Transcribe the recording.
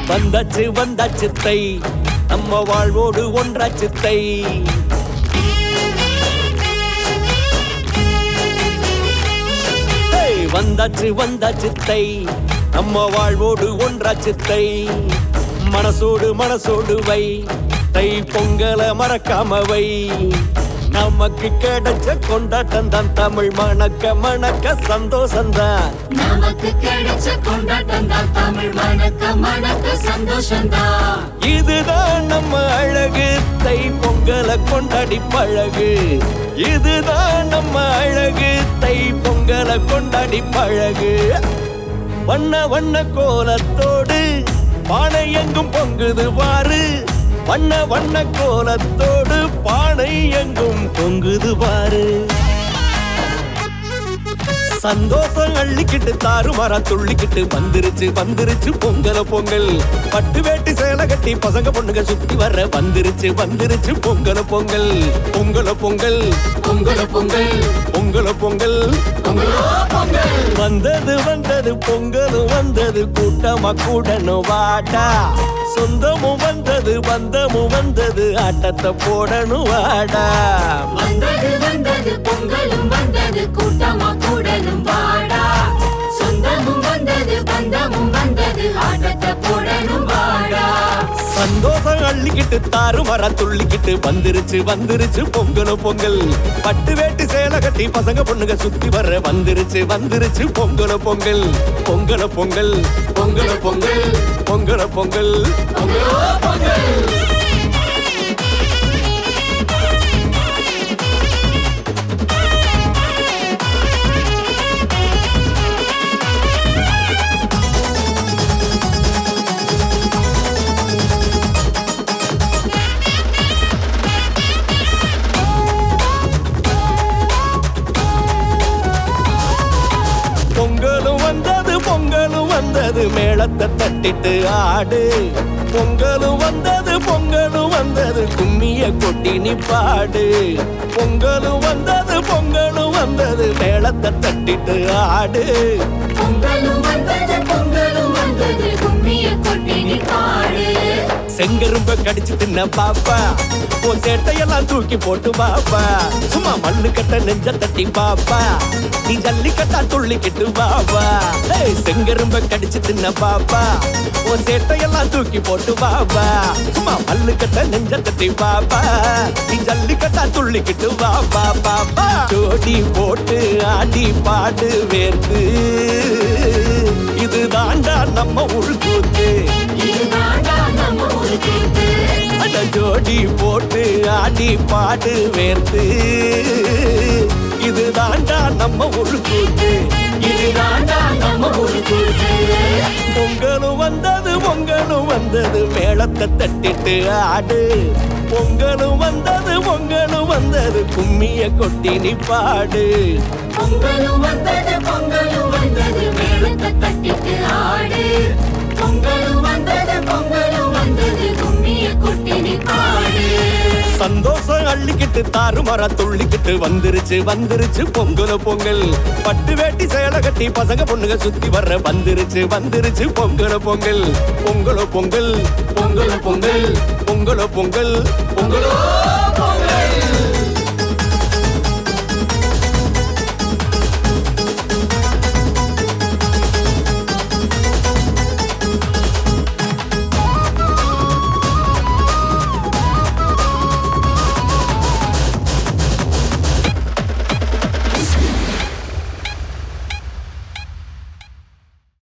வந்தாச்சு வந்தாச்சு தை நம்ம வாழ்வோடு ஒன்றாச்சு தை ஹேய், வந்தாச்சு வந்தாச்சு தை நம்ம வாழ்வோடு ஒன்றாச்சு தை மனசோடு மனசோடு வை தை பொங்கல மறக்காம வை நமக்கு கிடைச்ச கொண்டாட்டம் தான் தமிழ் மணக்க மணக்க சந்தோஷம்தான் நமக்கு கிடைச்ச கொண்டாட்டம் தான் தமிழ் மணக்க மணக்க சந்தோஷம்தான் இதுதான் நம்ம அழகு தை பொங்கலை கொண்டாடி பழகு இதுதான் நம்ம அழகு தை பொங்கலை கொண்டாடி பழகு வண்ண வண்ண கோலத்தோடு பானை எங்கும் பொங்குது பாரு வண்ண வண்ண கோலத்தோடு பானை எங்கும் பொங்குது பாரு சந்தோஷம் அள்ளிக்கிட்டு தாறுமாறா துள்ளிக்கிட்டு வந்துருச்சு வந்துருச்சு பொங்கல பொங்கல் பட்டு வேட்டி சேலை கட்டி பசங்க பொண்ணுங்க சுத்தி வர்ற வந்துருச்சு வந்துருச்சு பொங்கல பொங்கல் பொங்கல பொங்கல் பொங்கல பொங்கல் பொங்கல பொங்கல் பொங்கலோ பொங்கல் வந்தது வந்தது பொங்கலும் வந்தது கூட்டமா கூடணும் வாடா சொந்தமும் வந்தது பந்தமும் வந்தது ஆட்டத்தை போடணும் வாடா வந்தது வந்தது பொங்கலும் வந்தது கூட்டமா கூடலும் வாடா சொந்தமும் வந்தது பந்தமும் வந்தது ஆட்டத்தை போடணும் வாடா சந்தோஷம் அள்ளிக்கிட்டு தாறு மர துள்ளிக்கிட்டு வந்துருச்சு வந்துருச்சு பொங்கல பொங்கல் பட்டு வேட்டி சேலை கட்டி பசங்க பொண்ணுங்க சுத்தி வர்ற வந்துருச்சு வந்துருச்சு பொங்கல பொங்கல் பொங்கல பொங்கல் பொங்கல பொங்கல் பொங்கல பொங்கல் பொங்கலோ பொங்கல் பொங்கலும் வந்தது பொங்கலும் வந்தது மேளத்தை தட்டிட்டு ஆடு பொங்கலும் வந்தது பொங்கலும் வந்தது கும்மிய கொட்டி நீ பாடு பொங்கலும் வந்தது பொங்கலும் வந்தது மேளத்தை தட்டிட்டு ஆடு பொங்கலும் வந்தது பொங்கலும் வந்தது கும்மிய கொட்டி நீ பாடு செங்கரும்ப கடிச்சு தின்ன பாப்பா உன் சேட்டையெல்லாம் தூக்கி போட்டு பாப்பா சும்மா மல்லு கட்ட நெஞ்ச தட்டி பாப்பா நீ ஜல்லிக்கட்டா துள்ளிக்கிட்டு பாப்பா ஏய், செங்கரும்ப கடிச்சு தின்ன பாப்பா உன் சேட்டையெல்லாம் தூக்கி போட்டு பாப்பா சும்மா மல்லு கட்ட நெஞ்ச தட்டி பாப்பா நீ ஜல்லிக்கட்டா துள்ளிக்கிட்டு பாப்பா பாப்பா ஜோடி போட்டு ஆடி பாடு வேர்த்து இது தாண்டா நம்ம உள்கூத்து இதுதாண்டா நம்ம ஒரு தீர்ப்பு அட ஜோடி போட்டு ஆடி பாடு வேர்த்து இது தாண்டா நம்ம ஒரு கூத்து இதுதாண்டா நம்ம ஒரு தீர்ப்பு பொங்கலும் வந்தது பொங்கலும் வந்தது மேளத்தை தட்டிட்டு ஆடு பொங்கலும் வந்தது பொங்கலும் வந்தது கும்மிய கொட்டி நீ பாடு பொங்கலும் வந்தது பொங்கலும் வந்தது மேளத்தை தட்டிட்டு ஆடு பொங்கலும் வந்தது பொங்கலும் வந்தது கும்மிய கொட்டி நீ பாடு சந்தோஷம் அள்ளிக்கிட்டு தாறுமாறா துள்ளிக்கிட்டு வந்துருச்சு வந்துருச்சு பொங்கல பொங்கல் பட்டு வேட்டி சேலை கட்டி பசங்க பொண்ணுங்க சுத்தி வர்ற வந்துருச்சு வந்துருச்சு பொங்கல பொங்கல் பொங்கல பொங்கல் பொங்கல பொங்கல் பொங்கல பொங்கல் பொங்கலோ பொங்கலோ